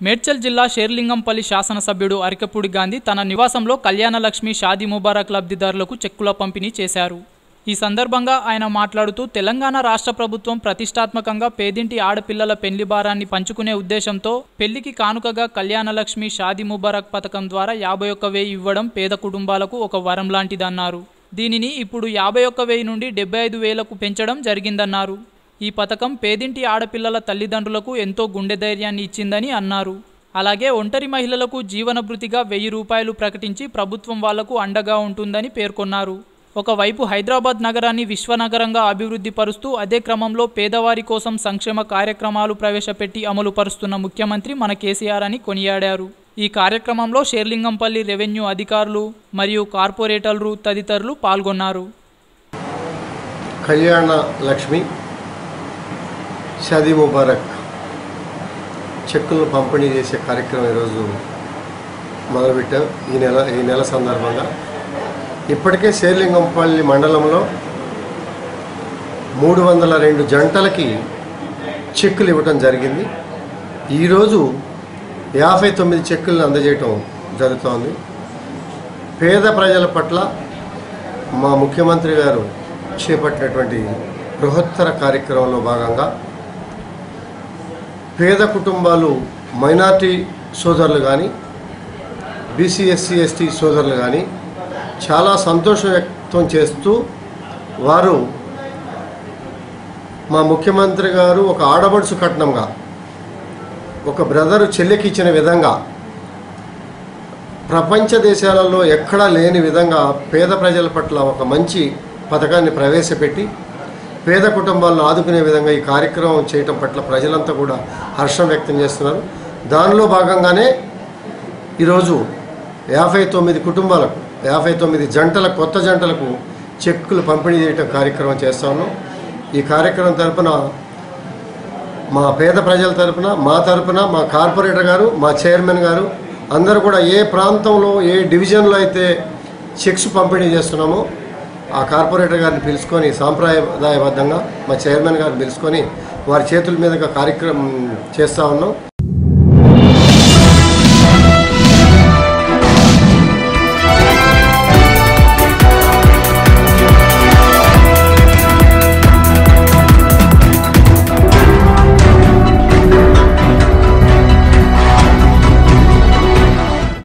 మేడ్చల్ జిల్లా షేర్లింగంపల్లి శాసనసభ్యుడు అరికపూడి గాంధీ తన నివాసంలో కళ్యాణలక్ష్మి షాదీ ముబారక్ లబ్ధిదారులకు చెక్కుల పంపిణీ చేశారు ఈ సందర్భంగా ఆయన మాట్లాడుతూ తెలంగాణ రాష్ట్ర ప్రభుత్వం ప్రతిష్టాత్మకంగా పేదింటి ఆడపిల్లల పెళ్లి భారాన్ని పంచుకునే ఉద్దేశంతో పెళ్లికి కానుకగా కళ్యాణలక్ష్మి షాదీ ముబారక్ పథకం ద్వారా యాభై ఒక్క వెయ్యి ఇవ్వడం పేద కుటుంబాలకు ఒక వరం లాంటిదన్నారు దీనిని ఇప్పుడు యాభై ఒక్క వెయ్యి నుండి డెబ్బై ఐదు వేలకు పెంచడం జరిగిందన్నారు ఈ పథకం పేదింటి ఆడపిల్లల తల్లిదండ్రులకు ఎంతో గుండె ధైర్యాన్ని ఇచ్చిందని అన్నారు అలాగే ఒంటరి మహిళలకు జీవనభృతిగా వెయ్యి రూపాయలు ప్రకటించి ప్రభుత్వం వాళ్లకు అండగా ఉంటుందని పేర్కొన్నారు ఒకవైపు హైదరాబాద్ నగరాన్ని విశ్వనగరంగా అభివృద్ధి పరుస్తూ అదే క్రమంలో పేదవారి కోసం సంక్షేమ కార్యక్రమాలు ప్రవేశపెట్టి అమలు పరుస్తున్న ముఖ్యమంత్రి మన కేసీఆర్ అని కొనియాడారు ఈ కార్యక్రమంలో షేర్లింగంపల్లి రెవెన్యూ అధికారులు మరియు కార్పొరేటర్లు తదితరులు పాల్గొన్నారు కళ్యాణ లక్ష్మి షాదీ ముబారక్ చెక్కులను పంపిణీ చేసే కార్యక్రమం ఈరోజు మొదలుపెట్టాం ఈ నెల ఈ నెల సందర్భంగా ఇప్పటికే శేర్లింగంపల్లి మండలంలో మూడు వందల రెండు జంటలకి చెక్కులు ఇవ్వటం జరిగింది ఈరోజు యాభై తొమ్మిది చెక్కులను అందజేయటం జరుగుతోంది పేద ప్రజల పట్ల మా ముఖ్యమంత్రి గారు చేపట్టినటువంటి బృహత్తర కార్యక్రమంలో భాగంగా పేద కుటుంబాలు మైనార్టీ సోదరులు కానీ బీసీ ఎస్సీ ఎస్టీ సోదరులు కానీ చాలా సంతోషం వ్యక్తం చేస్తూ వారు మా ముఖ్యమంత్రి గారు ఒక ఆడబడుచు కట్నంగా ఒక బ్రదరు చెల్లెకి ఇచ్చిన విధంగా ప్రపంచ దేశాలలో ఎక్కడా లేని విధంగా పేద ప్రజల పట్ల ఒక మంచి పథకాన్ని ప్రవేశపెట్టి పేద కుటుంబాలను ఆదుకునే విధంగా ఈ కార్యక్రమం చేయటం పట్ల ప్రజలంతా కూడా హర్షం వ్యక్తం చేస్తున్నారు దానిలో భాగంగానే ఈరోజు యాభై తొమ్మిది కుటుంబాలకు యాభై తొమ్మిది జంటల కొత్త జంటలకు చెక్కులు పంపిణీ చేయటం కార్యక్రమం చేస్తా ఉన్నాం ఈ కార్యక్రమం తరపున మా పేద ప్రజల తరపున మా తరపున మా కార్పొరేటర్ గారు మా చైర్మన్ గారు అందరూ కూడా ఏ ప్రాంతంలో ఏ డివిజన్లో అయితే చెక్స్ పంపిణీ చేస్తున్నామో ఆ కార్పొరేటర్ గారిని పిలుచుకొని సాంప్రదాయబద్ధంగా మా చైర్మన్ గారిని పిలుచుకొని వారి చేతుల మీదుగా కార్యక్రమం చేస్తూ ఉన్నాం